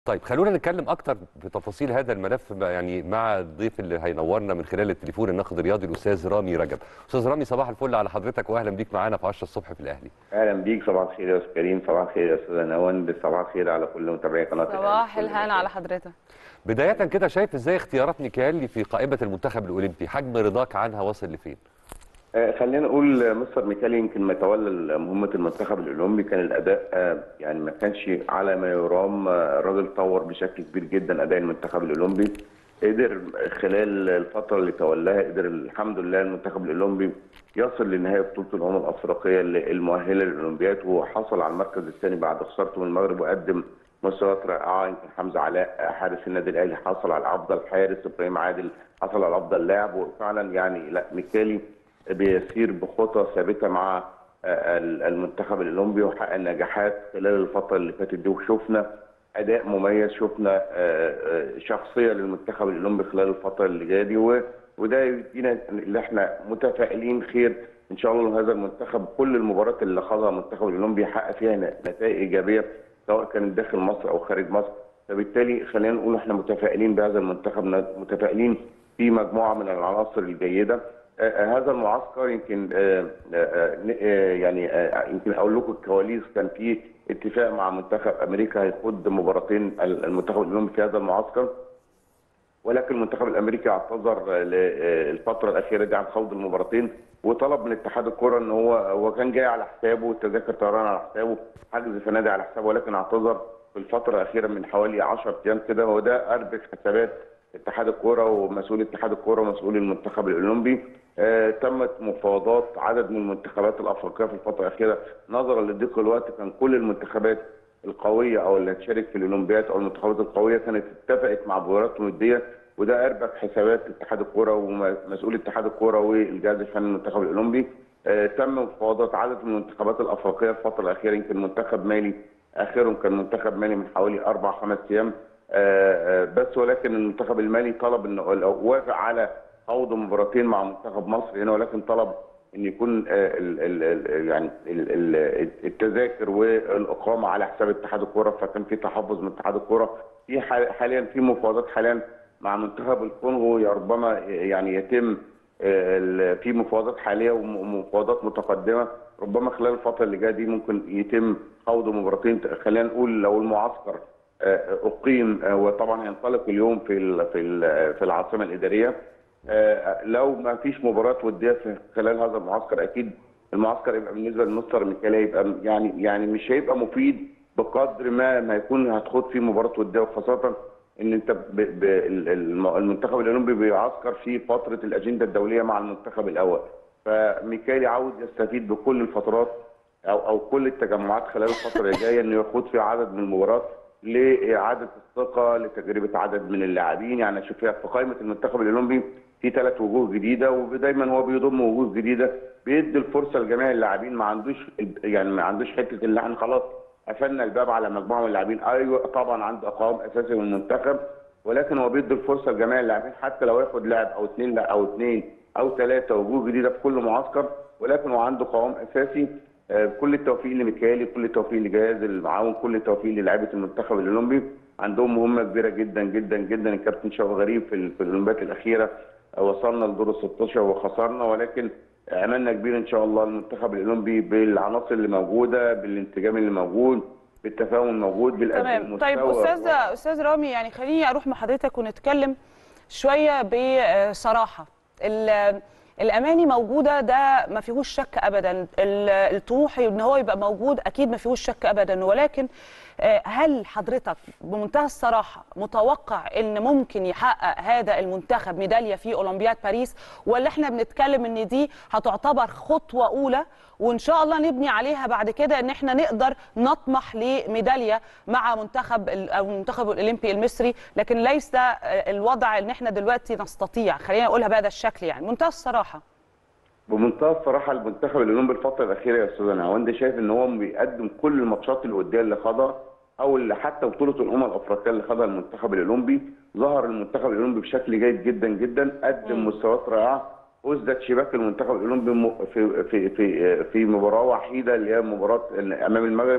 طيب خلونا نتكلم اكتر بتفاصيل هذا الملف بقى يعني مع الضيف اللي هينورنا من خلال التليفون الناقد الرياضي الاستاذ رامي رجب استاذ رامي صباح الفل على حضرتك واهلا بيك معانا في 10 الصبح في الاهلي اهلا بيك صباح الخير يا استاذ كريم صباح الخير يا استاذ نوان صباح الخير على كل متابعي قناه الأهلي. صباح كل الهنا على حضرتك بدايه كده شايف ازاي اختيارات ميكالي في قائمه المنتخب الاولمبي حجم رضاك عنها واصل لفين آه، خلينا نقول مستر ميكالي يمكن ما تولى مهمه المنتخب الاولمبي كان الاداء آه، يعني ما كانش على ما يرام آه، الراجل طور بشكل كبير جدا اداء المنتخب الاولمبي قدر خلال الفتره اللي تولاها قدر الحمد لله المنتخب الاولمبي يصل لنهائي بطوله الامم الافريقيه المؤهله للاولمبياد وحصل على المركز الثاني بعد خسارته من المغرب وقدم مستويات رائعه يمكن حمزه علاء حارس النادي الاهلي حصل على افضل حارس ابراهيم عادل حصل على افضل لاعب وفعلا يعني لا ميكالي بيسير بخطى ثابته مع آه، المنتخب الاولمبي وحقق نجاحات خلال الفتره اللي فاتت دي وشفنا اداء مميز شفنا آه، آه، شخصيه للمنتخب الاولمبي خلال الفتره اللي جايه دي و- وده يدينا اللي احنا متفائلين خير ان شاء الله إن هذا المنتخب كل المباريات اللي خاضها المنتخب الاولمبي يحقق فيها ن- نتائج ايجابيه سواء كانت داخل مصر او خارج مصر فبالتالي خلينا نقول احنا متفائلين بهذا المنتخب متفائلين في مجموعه من العناصر الجيده آه، آه، هذا المعسكر يمكن آه، آه، آه، آه، يعني آه، يمكن اقول لكم الكواليس كان في اتفاق مع منتخب امريكا هيخوض مباراتين المنتخب الاولمبي في هذا المعسكر ولكن المنتخب الامريكي اعتذر الفتره الاخيره دي عن خوض المباراتين وطلب من اتحاد الكره ان هو هو كان جاي على حسابه تذاكر طيران على حسابه حجز فنادي على حسابه ولكن اعتذر في الفتره الاخيره من حوالي 10 ايام كده وده اربك حسابات اتحاد الكره ومسؤول اتحاد الكره ومسؤول المنتخب الاولمبي آه تمت مفاوضات عدد من المنتخبات الافريقيه في الفتره الاخيره نظرا لضيق الوقت كان كل المنتخبات القويه او اللي هتشارك في الاولمبياد او المنتخبات القويه كانت اتفقت مع مباريات وديه وده اربك حسابات اتحاد الكوره ومسؤول اتحاد الكوره والجهاز الفني للمنتخب الاولمبي آه تم مفاوضات عدد من المنتخبات الافريقيه الفتره الاخيره يمكن منتخب مالي اخرهم كان منتخب مالي من حوالي اربع خمس ايام آه، آه، بس ولكن المنتخب المالي طلب انه وافق على خوض مباراتين مع منتخب مصر هنا ولكن طلب ان يكون آه، ال ال ال يعني ال ال التذاكر والاقامه على حساب اتحاد الكوره فكان في تحفظ من اتحاد الكوره في حال- حاليا في مفاوضات حاليا مع منتخب الكونغو يا ربما يعني يتم آه، ال- في مفاوضات حاليه ومفاوضات متقدمه ربما خلال الفتره اللي جايه دي ممكن يتم خوض مباراتين خلينا نقول لو المعسكر آه، اقيم آه، وطبعا هينطلق اليوم في ال- في ال- في العاصمه الاداريه آه، لو ما فيش مباراه وديه في خلال هذا المعسكر اكيد المعسكر يبقى بالنسبه لمستر ميكالا يبقى يعني يعني مش هيبقى مفيد بقدر ما ما يكون هتخوض فيه مباراه وديه وخاصه ان انت ب ب ال- الم- المنتخب الاولمبي بيعسكر في فتره الاجنده الدوليه مع المنتخب الاول فميكالي عاوز يستفيد بكل الفترات او او كل التجمعات خلال الفتره اللي جايه انه يخوض في عدد من المباريات لاعاده الثقه لتجربه عدد من اللاعبين يعني اشوف فيها في قائمه المنتخب الاولمبي في ثلاث وجوه جديده ودايما هو بيضم وجوه جديده بيدي الفرصه لجميع اللاعبين ما عندوش يعني ما عندوش حته ان احنا خلاص قفلنا الباب على مجموعه من اللاعبين ايوه طبعا عنده قوام اساسي من المنتخب ولكن هو بيدي الفرصه لجميع اللاعبين حتى لو ياخد لاعب او اثنين او اثنين او ثلاثه وجوه جديده في كل معسكر ولكن هو عنده قوام اساسي آه، كل التوفيق لميكالي كل التوفيق لجهاز المعاون كل التوفيق للاعيبه المنتخب الاولمبي عندهم مهمه كبيره جدا جدا جدا الكابتن شوقي غريب في ال- في الاولمبياد الاخيره آه، وصلنا لدور ال 16 وخسرنا ولكن املنا كبير ان شاء الله المنتخب الاولمبي بالعناصر اللي موجوده بالانسجام اللي موجود بالتفاهم الموجود بالأداء تمام طيب المستوى. استاذ استاذ رامي يعني خليني اروح مع حضرتك ونتكلم شويه بصراحه ال- الاماني موجوده ده ما فيهوش شك ابدا ال- الطموح ان هو يبقى موجود اكيد ما فيهوش شك ابدا ولكن آه، هل حضرتك بمنتهى الصراحه متوقع ان ممكن يحقق هذا المنتخب ميداليه في اولمبياد باريس ولا احنا بنتكلم ان دي هتعتبر خطوه اولى وان شاء الله نبني عليها بعد كده ان احنا نقدر نطمح لميداليه مع منتخب ال- او المنتخب الاولمبي المصري لكن ليس آه، الوضع ان احنا دلوقتي نستطيع خلينا نقولها بهذا الشكل يعني منتهى الصراحه بمنتهى الصراحه المنتخب الاولمبي الفتره الاخيره يا استاذ نهاوند شايف ان هو بيقدم كل الماتشات الوديه اللي خاضها او اللي حتى بطوله الامم الافريقيه اللي خاضها المنتخب الاولمبي ظهر المنتخب الاولمبي بشكل جيد جدا جدا قدم مستويات رائعه أسدت شباك المنتخب الاولمبي م- في في في في مباراه وحيده اللي هي مباراه امام المغرب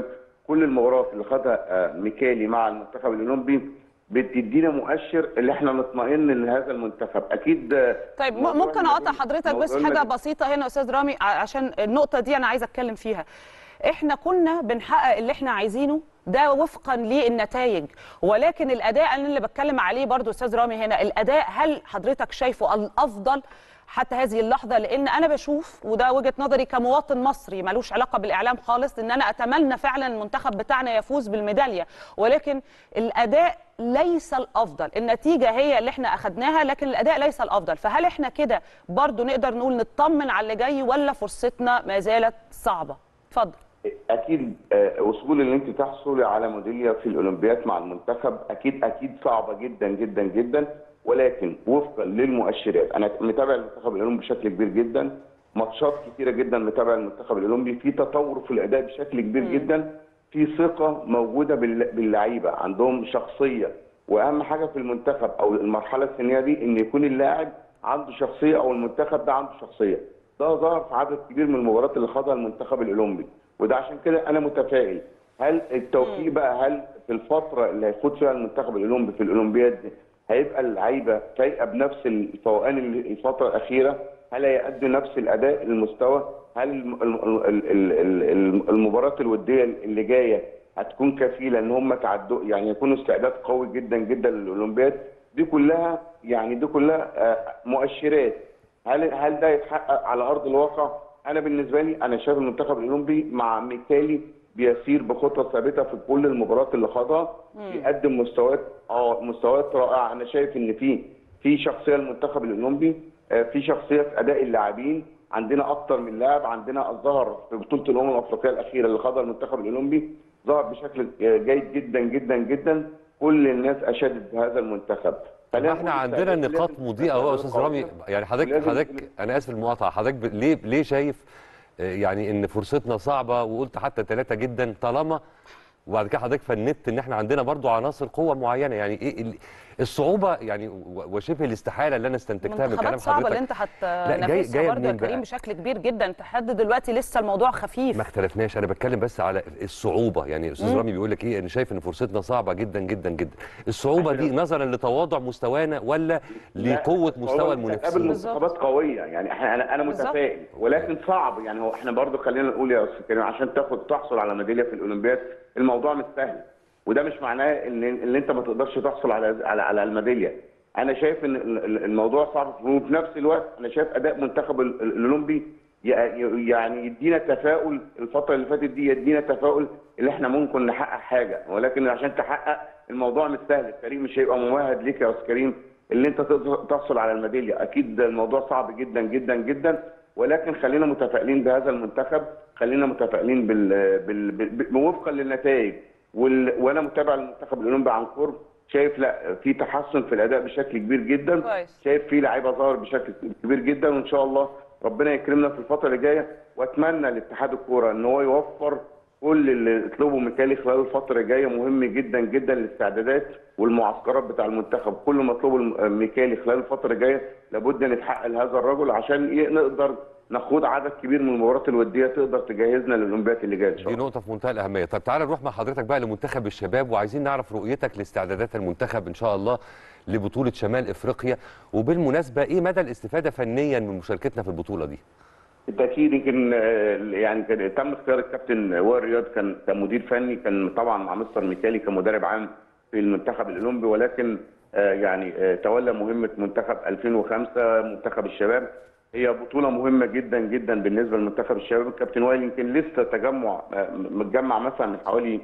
كل المباريات اللي خدها آه، ميكالي مع المنتخب الاولمبي بتدينا مؤشر اللي احنا نطمئن لهذا المنتخب اكيد آه، طيب م- موضوع ممكن اقطع المجهود- حضرتك بس موضوع حاجه المجهود- بسيطه هنا يا استاذ رامي ع- عشان النقطه دي انا عايزه اتكلم فيها احنا كنا بنحقق اللي احنا عايزينه ده وفقا للنتائج ولكن الاداء انا اللي بتكلم عليه برضو استاذ رامي هنا الاداء هل حضرتك شايفه الافضل حتى هذه اللحظه لان انا بشوف وده وجهه نظري كمواطن مصري ملوش علاقه بالاعلام خالص ان انا اتمنى فعلا المنتخب بتاعنا يفوز بالميداليه ولكن الاداء ليس الافضل النتيجه هي اللي احنا اخذناها لكن الاداء ليس الافضل فهل احنا كده برضو نقدر نقول نطمن على اللي جاي ولا فرصتنا ما زالت صعبه اتفضل اكيد آه، وصول اللي انت تحصلي على ميداليه في الاولمبياد مع المنتخب اكيد اكيد صعبه جدا جدا جدا ولكن وفقا للمؤشرات انا متابع المنتخب الاولمبي بشكل كبير جدا ماتشات كتيره جدا متابع المنتخب الاولمبي في تطور في الاداء بشكل كبير جدا في ثقه موجوده بال- باللعيبه عندهم شخصيه واهم حاجه في المنتخب او المرحله السنيه دي ان يكون اللاعب عنده شخصيه او المنتخب ده عنده شخصيه ده ظهر في عدد كبير من المباريات اللي خاضها المنتخب الاولمبي وده عشان كده انا متفائل هل التوفيق بقى هل في الفتره اللي هيفوت فيها المنتخب الاولمبي في الاولمبياد دي هيبقى اللعيبه فايقه بنفس الفوقان اللي- الفتره الاخيره هل هيأدوا نفس الاداء المستوى هل الم- ال- ال- ال- ال- ال- المباراه الوديه اللي جايه هتكون كفيله ان هم تعدوا يعني يكونوا استعداد قوي جدا جدا للاولمبياد دي كلها يعني دي كلها آه، مؤشرات هل هل ده يتحقق على ارض الواقع؟ انا بالنسبه لي انا شايف المنتخب الاولمبي مع ميكالي بيسير بخطه ثابته في كل المباريات اللي خاضها بيقدم مستويات اه مستويات رائعه انا شايف ان في في شخصيه المنتخب الاولمبي آه، في شخصيه في اداء اللاعبين عندنا اكتر من لاعب عندنا الظهر في بطوله الامم الافريقيه الاخيره اللي خاضها المنتخب الاولمبي ظهر بشكل آه، جيد جدا جدا جدا كل الناس اشادت بهذا المنتخب خلينا احنا نقول عندنا استعداد نقاط لازم مضيئه اهو يا استاذ رامي قوية. يعني حضرتك ولازم- حضرتك انا اسف المقاطعه حضرتك ب- ليه ليه شايف آه، يعني ان فرصتنا صعبه وقلت حتى ثلاثه جدا طالما وبعد كده حضرتك فندت ان احنا عندنا برضو عناصر قوه معينه يعني ايه ال- الصعوبه يعني و- وشبه الاستحاله اللي انا استنتجتها من كلام منتخبات صعبه اللي حضرتك انت جاي- هتنافسها جاية برضه يا منين بقى؟ كريم بشكل كبير جدا انت لحد دلوقتي لسه الموضوع خفيف ما اختلفناش انا بتكلم بس على الصعوبه يعني استاذ رامي بيقول لك ايه انا شايف ان فرصتنا صعبه جدا جدا جدا الصعوبه دي نظرا لتواضع مستوانا ولا لقوه مستوى قابل المنافسين منتخبات قويه يعني احنا انا انا بالظبط. متفائل ولكن صعب يعني هو احنا برضو خلينا نقول يا استاذ كريم عشان تاخد تحصل على ميداليه في الاولمبياد الموضوع مش سهل وده مش معناه ان ان انت ما تقدرش تحصل على على على الميداليه انا شايف ان ال- ال- الموضوع صعب وفي نفس الوقت انا شايف اداء منتخب ال- ال- الاولمبي ي- ي- يعني يدينا تفاؤل الفتره اللي فاتت دي يدينا تفاؤل اللي احنا ممكن نحقق حاجه ولكن عشان تحقق الموضوع مش سهل الفريق مش هيبقى ممهد ليك يا استاذ كريم اللي انت تقدر تحصل على الميداليه اكيد الموضوع صعب جدا جدا جدا ولكن خلينا متفائلين بهذا المنتخب خلينا متفائلين بال... بال... بال... وفقا للنتائج وال... وانا متابع المنتخب الاولمبي عن قرب شايف لا في تحسن في الاداء بشكل كبير جدا كويس. شايف في لعيبه ظهر بشكل كبير جدا وان شاء الله ربنا يكرمنا في الفتره اللي جايه واتمنى لاتحاد الكوره ان هو يوفر كل اللي اطلبه ميكالي خلال الفتره الجايه مهم جدا جدا للاستعدادات والمعسكرات بتاع المنتخب كل ما اطلبه الم- ميكالي خلال الفتره الجايه لابد ان يتحقق لهذا الرجل عشان ي- نقدر نخوض عدد كبير من المباريات الوديه تقدر تجهزنا للاولمبياد اللي جايه ان شاء دي الله نقطة في منتهى الأهمية، طب تعالى نروح مع حضرتك بقى لمنتخب الشباب وعايزين نعرف رؤيتك لاستعدادات المنتخب إن شاء الله لبطولة شمال إفريقيا، وبالمناسبة إيه مدى الاستفادة فنيا من مشاركتنا في البطولة دي؟ بالتاكيد يمكن آه، يعني كان تم اختيار الكابتن وائل رياض كان كمدير فني كان طبعا مع مستر ميكالي كمدرب عام في المنتخب الاولمبي ولكن آه، يعني آه، تولى مهمه منتخب 2005 منتخب الشباب هي بطوله مهمه جدا جدا بالنسبه لمنتخب الشباب الكابتن وائل يمكن لسه تجمع آه، متجمع مثلا من حوالي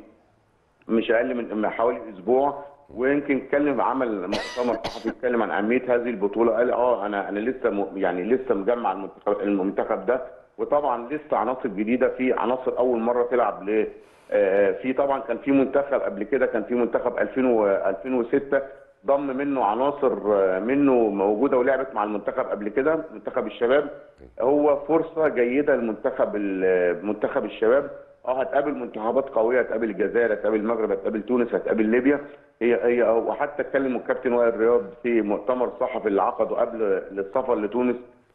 مش اقل من من حوالي اسبوع ويمكن اتكلم عمل مؤتمر صحفي اتكلم عن اهميه هذه البطوله قال اه انا انا لسه م- يعني لسه مجمع المنتخب المنتخب ده وطبعا لسه عناصر جديده في عناصر اول مره تلعب ل آه، في طبعا كان في منتخب قبل كده كان في منتخب 2000 و 2006 ضم منه عناصر آه، منه موجوده ولعبت مع المنتخب قبل كده منتخب الشباب هو فرصه جيده لمنتخب ال- منتخب الشباب اه هتقابل منتخبات قويه هتقابل الجزائر هتقابل المغرب هتقابل تونس هتقابل ليبيا هي هي وحتى اتكلم الكابتن وائل رياض في مؤتمر صحفي اللي عقده قبل السفر لتونس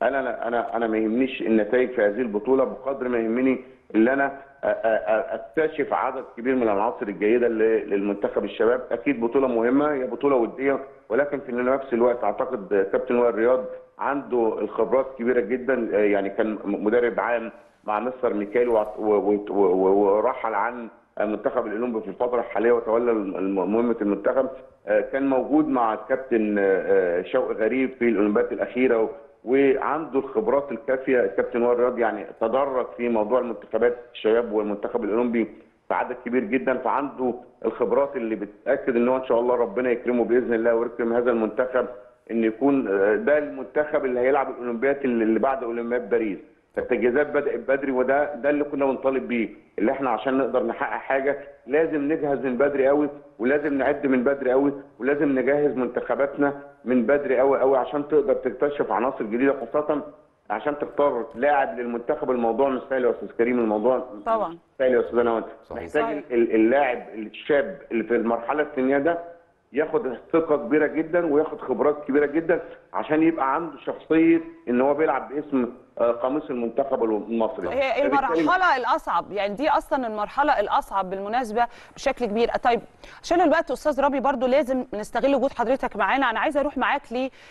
انا انا انا انا ما يهمنيش النتائج في هذه البطوله بقدر ما يهمني اللي انا أ- أ- أ- اكتشف عدد كبير من العناصر الجيده اللي- للمنتخب الشباب اكيد بطوله مهمه هي بطوله وديه ولكن في نفس الوقت اعتقد كابتن وائل رياض عنده الخبرات كبيره جدا آه، يعني كان مدرب عام مع مستر ميكالي وع- و- و- و- ورحل عن المنتخب الاولمبي في الفتره الحاليه وتولى الم- مهمه المنتخب آه، كان موجود مع الكابتن آه، آه، شوقي غريب في الاولمبياد الاخيره و- وعنده الخبرات الكافيه الكابتن وائل رياض يعني تدرج في موضوع المنتخبات الشباب والمنتخب الاولمبي في عدد كبير جدا فعنده الخبرات اللي بتاكد ان هو ان شاء الله ربنا يكرمه باذن الله ويكرم هذا المنتخب ان يكون آه، ده المنتخب اللي هيلعب الاولمبياد اللي اللي بعد اولمبياد باريس فالتجهيزات بدات بدري وده ده اللي كنا بنطالب بيه اللي احنا عشان نقدر نحقق حاجه لازم نجهز من بدري قوي ولازم نعد من بدري قوي ولازم نجهز منتخباتنا من بدري قوي قوي عشان تقدر تكتشف عناصر جديده خاصه عشان تختار لاعب للمنتخب الموضوع مش سهل يا استاذ كريم الموضوع طبعا. مش سهل يا استاذ نوال صحيح. محتاج صحيح. ال- اللاعب الشاب اللي في المرحله السنيه ده ياخد ثقه كبيره جدا وياخد خبرات كبيره جدا عشان يبقى عنده شخصيه ان هو بيلعب باسم آه، قاموس المنتخب المصري هي فبالتالي- المرحلة الأصعب يعني دي أصلا المرحلة الأصعب بالمناسبة بشكل كبير طيب عشان الوقت أستاذ رامي برضو لازم نستغل وجود حضرتك معانا أنا عايزة أروح معاك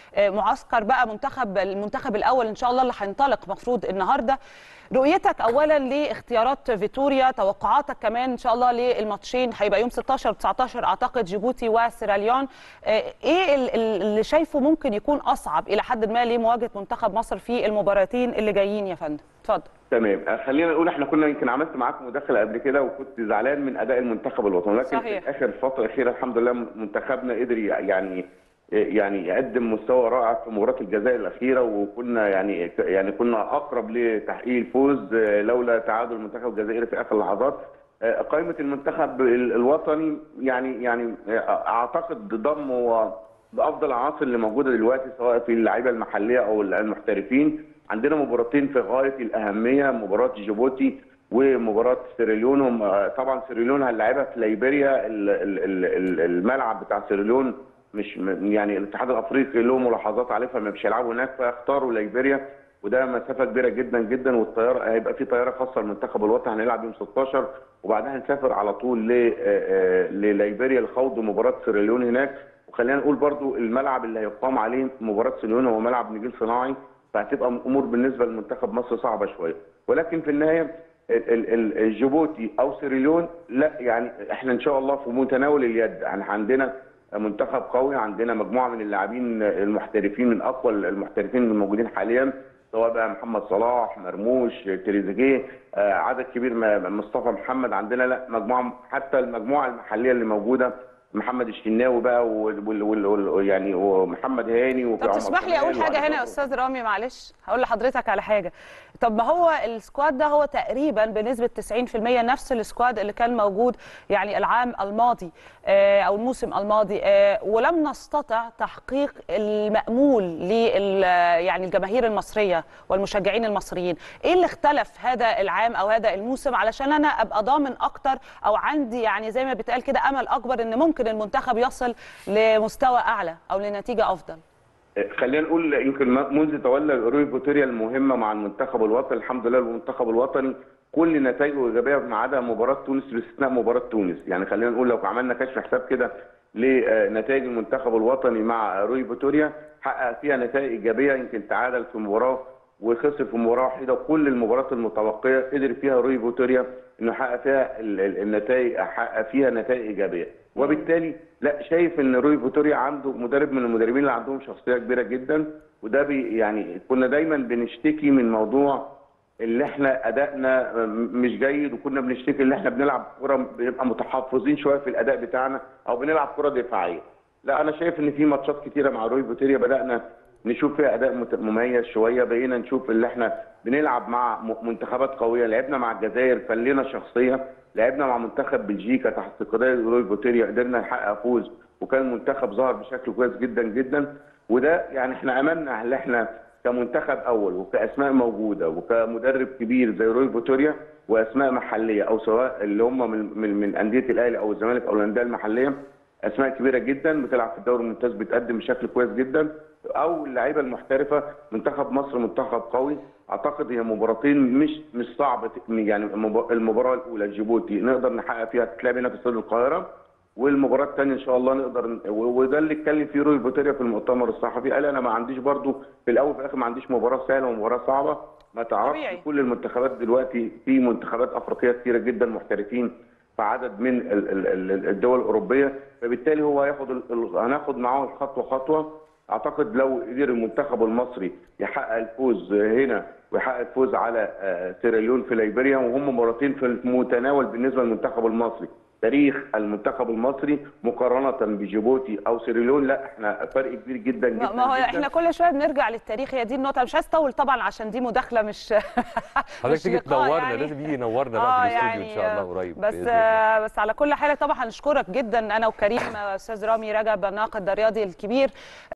لمعسكر بقى منتخب المنتخب الأول إن شاء الله اللي هينطلق مفروض النهاردة رؤيتك أولا لاختيارات فيتوريا توقعاتك كمان إن شاء الله للماتشين هيبقى يوم 16 و 19 أعتقد جيبوتي وسيراليون آه، إيه ال- ال- اللي شايفه ممكن يكون أصعب إلى حد ما لمواجهة منتخب مصر في المباراتين اللي جايين يا فندم اتفضل تمام آه، خلينا نقول احنا كنا يمكن عملت معاكم مداخله قبل كده وكنت زعلان من اداء المنتخب الوطني لكن صحيح. في اخر الفتره الاخيره الحمد لله منتخبنا قدر يعني يعني يقدم مستوى رائع في مباراه الجزائر الاخيره وكنا يعني يعني كنا اقرب لتحقيق الفوز آه، لولا تعادل المنتخب الجزائري في اخر اللحظات آه، قائمه المنتخب ال- الوطني يعني يعني آه، اعتقد ضم هو بافضل العناصر اللي موجوده دلوقتي سواء في اللعيبه المحليه او المحترفين عندنا مباراتين في غايه الاهميه مباراه جيبوتي ومباراه سيراليون هم آه، طبعا سيراليون هنلعبها في ليبيريا ال- ال- ال- ال- الملعب بتاع سيراليون مش م- يعني الاتحاد الافريقي له ملاحظات عليه فمش هيلعبوا هناك فاختاروا ليبيريا وده مسافه كبيره جدا جدا والطياره هيبقى في طياره خاصه للمنتخب الوطني هنلعب يوم 16 وبعدها هنسافر على طول ل- آه، آه، لليبيريا لخوض مباراه سيراليون هناك وخلينا نقول برضو الملعب اللي هيقام عليه مباراه سيراليون هو ملعب نجيل صناعي فهتبقى الامور بالنسبه لمنتخب مصر صعبه شويه ولكن في النهايه ال- ال- ال- الجيبوتي او سيراليون لا يعني احنا ان شاء الله في متناول اليد يعني عندنا منتخب قوي عندنا مجموعه من اللاعبين المحترفين من اقوى المحترفين الموجودين حاليا سواء بقى محمد صلاح مرموش تريزيجيه آه، عدد كبير م- مصطفى محمد عندنا لا مجموعه حتى المجموعه المحليه اللي موجوده محمد الشناوي بقى وال وال وال وال يعني ومحمد هاني وفي طب عمر تسمح لي اقول كمال حاجه وعلي هنا يا برضه. استاذ رامي معلش هقول لحضرتك على حاجه طب ما هو السكواد ده هو تقريبا بنسبه 90% نفس السكواد اللي كان موجود يعني العام الماضي آه، او الموسم الماضي آه، ولم نستطع تحقيق المامول لل يعني الجماهير المصريه والمشجعين المصريين ايه اللي اختلف هذا العام او هذا الموسم علشان انا ابقى ضامن اكتر او عندي يعني زي ما بيتقال كده امل اكبر ان ممكن المنتخب يصل لمستوى اعلى او لنتيجه افضل خلينا نقول يمكن منذ تولى روي فيتوريا المهمه مع المنتخب الوطني الحمد لله المنتخب الوطني كل نتائجه ايجابيه ما عدا مباراه تونس باستثناء مباراه تونس يعني خلينا نقول لو عملنا كشف حساب كده لنتائج المنتخب الوطني مع روي فيتوريا حقق فيها نتائج ايجابيه يمكن تعادل في مباراه وخسر في مباراه وحيده وكل المباريات المتبقيه قدر فيها روي فيتوريا انه يحقق فيها ال- ال- النتائج حقق فيها نتائج ايجابيه وبالتالي لا شايف ان روي فيتوريا عنده مدرب من المدربين اللي عندهم شخصيه كبيره جدا وده بي يعني كنا دايما بنشتكي من موضوع اللي احنا ادائنا مش جيد وكنا بنشتكي ان احنا بنلعب كره بنبقى متحفظين شويه في الاداء بتاعنا او بنلعب كره دفاعيه لا انا شايف ان في ماتشات كتيره مع روي فيتوريا بدانا نشوف فيها اداء مت- مميز شويه بقينا نشوف اللي احنا بنلعب مع م- منتخبات قويه لعبنا مع الجزائر كان لنا شخصيه لعبنا مع منتخب بلجيكا تحت قياده روي فيتوريا قدرنا نحقق فوز وكان المنتخب ظهر بشكل كويس جدا جدا وده يعني احنا املنا ان احنا كمنتخب اول وكاسماء موجوده وكمدرب كبير زي روي فيتوريا واسماء محليه او سواء اللي هم من من, من انديه الاهلي او الزمالك او الانديه المحليه اسماء كبيره جدا بتلعب في الدوري الممتاز بتقدم بشكل كويس جدا او اللعيبه المحترفه منتخب مصر منتخب قوي اعتقد هي مباراتين مش مش صعبه يعني المب- المباراه الاولى جيبوتي نقدر نحقق فيها تتلعب هنا في استاد القاهره والمباراه الثانيه ان شاء الله نقدر ن- و- وده اللي اتكلم فيه روي فيتوريا في المؤتمر الصحفي قال انا ما عنديش برضو في الاول وفي الاخر ما عنديش مباراه سهله ومباراه صعبه ما تعرفش طبيعي. كل المنتخبات دلوقتي في منتخبات افريقيه كثيره جدا محترفين في عدد من ال- ال- ال- الدول الاوروبيه فبالتالي هو هياخد ال- ال- هناخد معاه خطوه خطوه اعتقد لو قدر المنتخب المصري يحقق الفوز هنا ويحقق الفوز على آه، سيراليون في ليبيريا وهم مرتين في المتناول بالنسبه للمنتخب المصري تاريخ المنتخب المصري مقارنه بجيبوتي او سيراليون لا احنا فرق كبير جدا جدا ما ما هو جداً. احنا كل شويه بنرجع للتاريخ هي دي النقطه مش عايز اطول طبعا عشان دي مداخله مش حضرتك مش تيجي لقاء تنورنا يعني. لازم يجي ينورنا اه بقى في الاستوديو يعني ان شاء الله قريب بس بإذن الله. آه بس على كل حال طبعا هنشكرك جدا انا وكريم آه، استاذ رامي رجب الناقد الرياضي الكبير